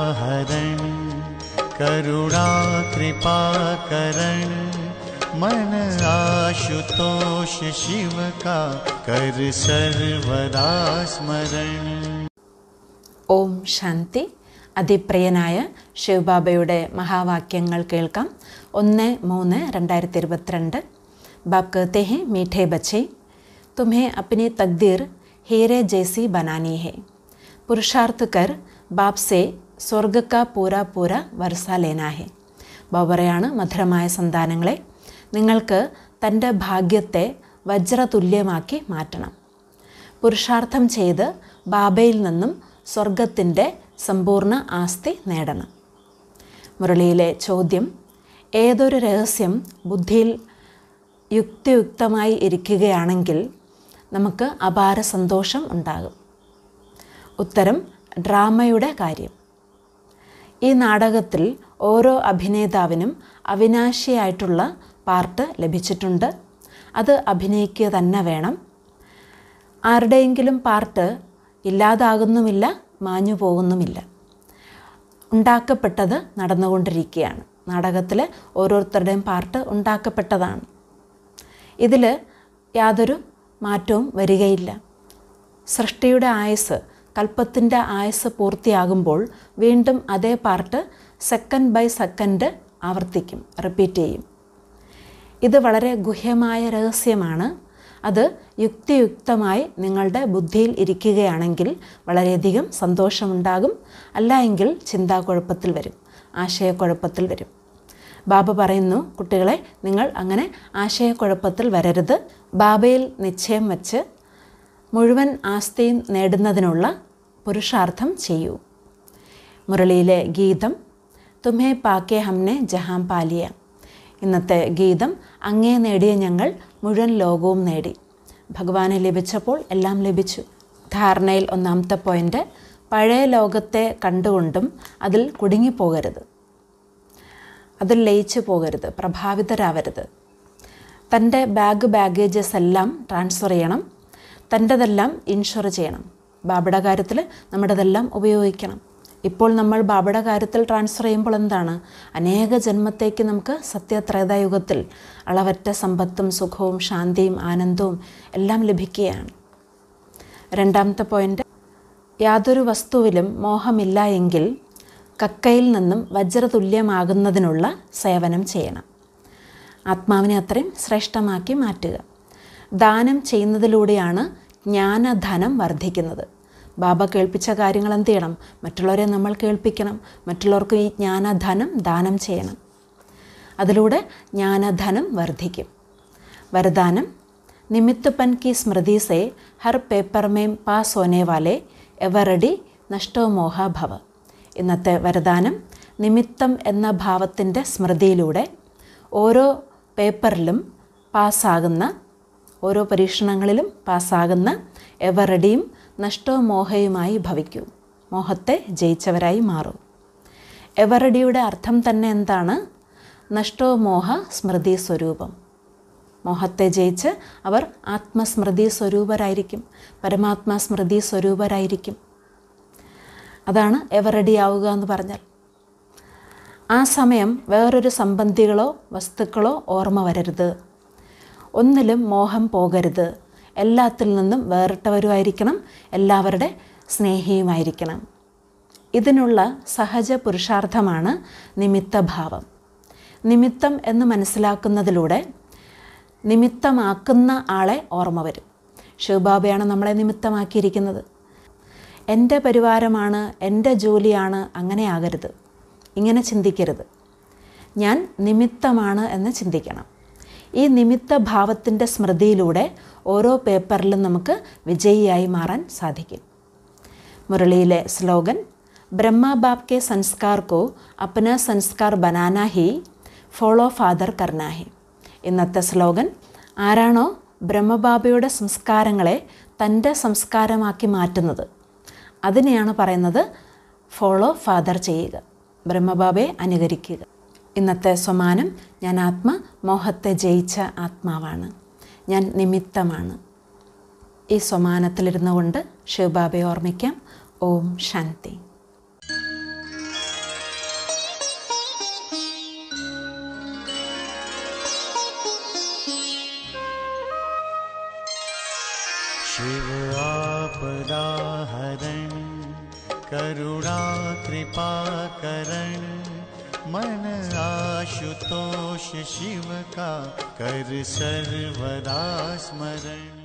हरण करुणा कृपा करण मन आशुतोष शिव का कर सर्वदा स्मरण ഓം ശാന്തി അതിപ്രിയനായ ശിവബാബയുടെ മഹാവാക്യങ്ങൾ കേൾക്കാം ഒന്ന് മൂന്ന് രണ്ടായിരത്തി ഇരുപത്തിരണ്ട് ബാബ് कहते हैं मीठे बच्चे तुम्हें अपनी तकदीर हीरे जैसी बनानी है पुरुषार्थ कर बाप से സ്വർഗ കാ പൂര പൂര വർഷ ലേനാ ഹെ ബൗബറയാണ് മധുരമായ സന്താനങ്ങളെ നിങ്ങൾക്ക് തൻ്റെ ഭാഗ്യത്തെ വജ്രതുല്യമാക്കി മാറ്റണം പുരുഷാർത്ഥം ചെയ്ത് ബാബയിൽ നിന്നും സ്വർഗത്തിൻ്റെ സമ്പൂർണ്ണ ആസ്തി നേടണം മുരളിയിലെ ചോദ്യം ഏതൊരു രഹസ്യം ബുദ്ധിയിൽ യുക്തിയുക്തമായി ഇരിക്കുകയാണെങ്കിൽ നമുക്ക് അപാര സന്തോഷം ഉണ്ടാകും ഉത്തരം ഡ്രാമയുടെ കാര്യം ഈ നാടകത്തിൽ ഓരോ അഭിനേതാവിനും അവിനാശിയായിട്ടുള്ള പാർട്ട് ലഭിച്ചിട്ടുണ്ട് അത് അഭിനയിക്കുക തന്നെ വേണം ആരുടെയെങ്കിലും പാർട്ട് ഇല്ലാതാകുന്നുമില്ല മാഞ്ഞു പോകുന്നുമില്ല ഉണ്ടാക്കപ്പെട്ടത് നടന്നുകൊണ്ടിരിക്കുകയാണ് നാടകത്തിൽ ഓരോരുത്തരുടെയും പാർട്ട് ഉണ്ടാക്കപ്പെട്ടതാണ് ഇതിൽ യാതൊരു മാറ്റവും വരികയില്ല സൃഷ്ടിയുടെ ആയുസ് കൽപ്പത്തിൻ്റെ ആയുസ് പൂർത്തിയാകുമ്പോൾ വീണ്ടും അതേ പാർട്ട് സെക്കൻഡ് ബൈ സെക്കൻഡ് ആവർത്തിക്കും റിപ്പീറ്റ് ചെയ്യും ഇത് വളരെ ഗുഹ്യമായ രഹസ്യമാണ് അത് യുക്തിയുക്തമായി നിങ്ങളുടെ ബുദ്ധിയിൽ ഇരിക്കുകയാണെങ്കിൽ വളരെയധികം സന്തോഷമുണ്ടാകും അല്ല എങ്കിൽ ചിന്താക്കുഴപ്പത്തിൽ വരും ആശയക്കുഴപ്പത്തിൽ വരും ബാബ പറയുന്നു കുട്ടികളെ നിങ്ങൾ അങ്ങനെ ആശയക്കുഴപ്പത്തിൽ വരരുത് ബാബയിൽ നിശ്ചയം വച്ച് മുഴുവൻ ആസ്തിയും നേടുന്നതിനുള്ള പുരുഷാർത്ഥം ചെയ്യൂ മുരളിയിലെ ഗീതം തുമേ പാക്കെ ഹംനെ ജഹാം പാലിയ ഇന്നത്തെ ഗീതം അങ്ങേ നേടിയ ഞങ്ങൾ മുഴുവൻ ലോകവും നേടി ഭഗവാനെ ലഭിച്ചപ്പോൾ എല്ലാം ലഭിച്ചു ധാരണയിൽ ഒന്നാമത്തെ പോയിൻ്റ് പഴയ ലോകത്തെ കണ്ടുകൊണ്ടും അതിൽ കുടുങ്ങിപ്പോകരുത് അതിൽ ലയിച്ചു പോകരുത് പ്രഭാവിതരാവരുത് തൻ്റെ ബാഗ് ബാഗേജസ് എല്ലാം ട്രാൻസ്ഫർ ചെയ്യണം തൻ്റെതെല്ലാം ഇൻഷുർ ചെയ്യണം ബാബയുടെ കാര്യത്തിൽ നമ്മുടെതെല്ലാം ഉപയോഗിക്കണം ഇപ്പോൾ നമ്മൾ ബാബയുടെ കാര്യത്തിൽ ട്രാൻസ്ഫർ ചെയ്യുമ്പോൾ എന്താണ് അനേക ജന്മത്തേക്ക് നമുക്ക് സത്യത്രേതായുഗത്തിൽ അളവറ്റ സമ്പത്തും സുഖവും ശാന്തിയും ആനന്ദവും എല്ലാം ലഭിക്കുകയാണ് രണ്ടാമത്തെ പോയിൻ്റ് യാതൊരു വസ്തുവിലും മോഹമില്ല എങ്കിൽ കക്കയിൽ നിന്നും വജ്രതുല്യമാകുന്നതിനുള്ള സേവനം ചെയ്യണം ആത്മാവിനെ അത്രയും ശ്രേഷ്ഠമാക്കി മാറ്റുക ദാനം ചെയ്യുന്നതിലൂടെയാണ് ജ്ഞാനധനം വർദ്ധിക്കുന്നത് ബാബ കേൾപ്പിച്ച കാര്യങ്ങൾ എന്ത് ചെയ്യണം മറ്റുള്ളവരെ നമ്മൾ കേൾപ്പിക്കണം മറ്റുള്ളവർക്ക് ഈ ജ്ഞാനധനം ദാനം ചെയ്യണം അതിലൂടെ ജ്ഞാനധനം വർദ്ധിക്കും വരദാനം നിമിത്തപ്പൻ की स्मृति से हर पेपर में पास होने वाले എവറടി നഷ്ടോമോഹ ഭവ ഇന്നത്തെ വരദാനം നിമിത്തം എന്ന ഭാവത്തിൻ്റെ സ്മൃതിയിലൂടെ ഓരോ പേപ്പറിലും പാസ്സാകുന്ന ഓരോ പരീക്ഷണങ്ങളിലും പാസ്സാകുന്ന എവറടിയും നഷ്ടോമോഹയുമായി ഭവിക്കൂ മോഹത്തെ ജയിച്ചവരായി മാറൂ എവറടിയുടെ അർത്ഥം തന്നെ എന്താണ് നഷ്ടോമോഹ സ്മൃതി സ്വരൂപം മോഹത്തെ ജയിച്ച് അവർ ആത്മസ്മൃതി സ്വരൂപരായിരിക്കും പരമാത്മാ സ്മൃതി സ്വരൂപരായിരിക്കും അതാണ് എവറടി ആവുക എന്ന് പറഞ്ഞാൽ ആ സമയം വേറൊരു സംബന്ധികളോ വസ്തുക്കളോ ഓർമ്മ വരരുത് ഒന്നിലും മോഹം പോകരുത് എല്ലാത്തിൽ നിന്നും വേറിട്ടവരുമായിരിക്കണം എല്ലാവരുടെ സ്നേഹിയുമായിരിക്കണം ഇതിനുള്ള സഹജ പുരുഷാർത്ഥമാണ് നിമിത്തഭാവം നിമിത്തം എന്ന് മനസ്സിലാക്കുന്നതിലൂടെ നിമിത്തമാക്കുന്ന ആളെ ഓർമ്മ വരും ശിവബാബയാണ് നമ്മളെ നിമിത്തമാക്കിയിരിക്കുന്നത് എൻ്റെ പരിവാരമാണ് എൻ്റെ ജോലിയാണ് അങ്ങനെ ആകരുത് ഇങ്ങനെ ചിന്തിക്കരുത് ഞാൻ നിമിത്തമാണ് എന്ന് ചിന്തിക്കണം ഈ നിമിത്ത ഭാവത്തിൻ്റെ സ്മൃതിയിലൂടെ ഓരോ പേപ്പറിലും നമുക്ക് വിജയിയായി മാറാൻ സാധിക്കും മുരളിയിലെ സ്ലോഗൻ ബ്രഹ്മ ബാബ് കെ സംസ്കാർ കോ അപ്ന സംസ്കാർ ബനാന ഹി ഫോളോ ഫാദർ കർണ ഹി ഇന്നത്തെ സ്ലോഗൻ ആരാണോ ബ്രഹ്മബാബയുടെ സംസ്കാരങ്ങളെ തൻ്റെ സംസ്കാരമാക്കി മാറ്റുന്നത് അതിനെയാണ് പറയുന്നത് ഫോളോ ഫാദർ ചെയ്യുക ബ്രഹ്മബാബയെ അനുകരിക്കുക ഇന്നത്തെ സ്വമാനം ഞാൻ ആത്മ മോഹത്തെ ജയിച്ച ആത്മാവാണ് ഞാൻ നിമിത്തമാണ് ഈ സ്വമാനത്തിലിരുന്നു കൊണ്ട് ശിവബാബയെ ഓർമ്മിക്കാം ഓം ശാന്തി शिव आपदाहरण करुणा कृपा करण मन आशुतोष शिव का कर सर्वदा स्मरण